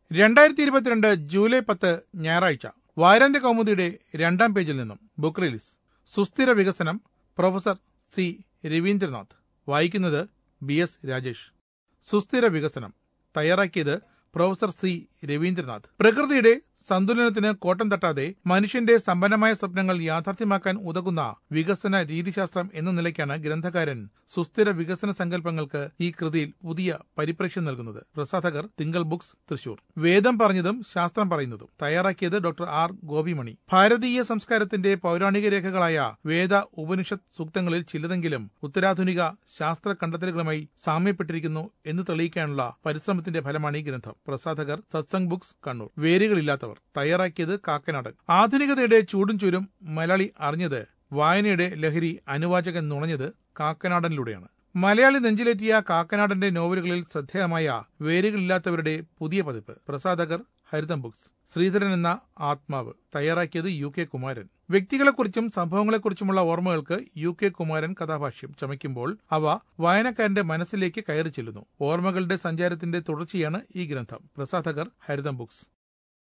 രണ്ടായിരത്തി ഇരുപത്തിരണ്ട് ജൂലൈ പത്ത് ഞായറാഴ്ച വാരാന്ത്യ കൗമുദിയുടെ രണ്ടാം പേജിൽ നിന്നും ബുക്ക് റിലീസ് സുസ്ഥിര വികസനം പ്രൊഫസർ സി രവീന്ദ്രനാഥ് വായിക്കുന്നത് ബി എസ് രാജേഷ് സുസ്ഥിര വികസനം തയ്യാറാക്കിയത് പ്രൊഫസർ സി രവീന്ദ്രനാഥ് പ്രകൃതിയുടെ സന്തുലനത്തിന് കോട്ടം തട്ടാതെ മനുഷ്യന്റെ സമ്പന്നമായ സ്വപ്നങ്ങൾ യാഥാർത്ഥ്യമാക്കാൻ ഉതകുന്ന വികസന രീതിശാസ്ത്രം എന്ന നിലയ്ക്കാണ് ഗ്രന്ഥകാരൻ സുസ്ഥിര വികസന സങ്കല്പങ്ങൾക്ക് ഈ കൃതിയിൽ പുതിയ പരിപ്രേക്ഷ്യം നൽകുന്നത് പ്രസാധകർ തിങ്കൾ ബുക്സ് തൃശൂർ വേദം പറഞ്ഞതും ശാസ്ത്രം പറയുന്നതും തയ്യാറാക്കിയത് ഡോക്ടർ ആർ ഗോപിമണി ഭാരതീയ സംസ്കാരത്തിന്റെ പൗരാണിക രേഖകളായ വേദ ഉപനിഷത്ത് സൂക്തങ്ങളിൽ ചിലതെങ്കിലും ഉത്തരാധുനിക ശാസ്ത്ര കണ്ടെത്തലുകളുമായി സാമ്യപ്പെട്ടിരിക്കുന്നു എന്ന് തെളിയിക്കാനുള്ള പരിശ്രമത്തിന്റെ ഫലമാണ് ഈ ഗ്രന്ഥം പ്രസാധകർ സത്സംഗ് ബുക്സ് കണ്ണൂർ വേരുകളില്ലാത്തവർ തയ്യാറാക്കിയത് കാക്കനാടൻ ആധുനികതയുടെ ചൂടും ചൂരും മലയാളി അറിഞ്ഞത് വായനയുടെ ലഹരി അനുവാചകൻ നുണഞ്ഞത് കാക്കനാടനിലൂടെയാണ് മലയാളി നെഞ്ചിലേറ്റിയ കാക്കനാടന്റെ നോവലുകളിൽ ശ്രദ്ധേയമായ വേരുകളില്ലാത്തവരുടെ പുതിയ പതിപ്പ് പ്രസാധകർ ഹരിതം ബുക്സ് ശ്രീധരൻ എന്ന ആത്മാവ് തയ്യാറാക്കിയത് യു കെ കുമാരൻ വ്യക്തികളെക്കുറിച്ചും സംഭവങ്ങളെക്കുറിച്ചുമുള്ള ഓർമ്മകൾക്ക് യു കെ കുമാരൻ കഥാഭാഷ്യം ചമയ്ക്കുമ്പോൾ അവ വായനക്കാരന്റെ മനസ്സിലേക്ക് കയറി ചെല്ലുന്നു ഓർമ്മകളുടെ സഞ്ചാരത്തിന്റെ തുടർച്ചയാണ് ഈ ഗ്രന്ഥം പ്രസാധകർ ഹരിതം ബുക്സ്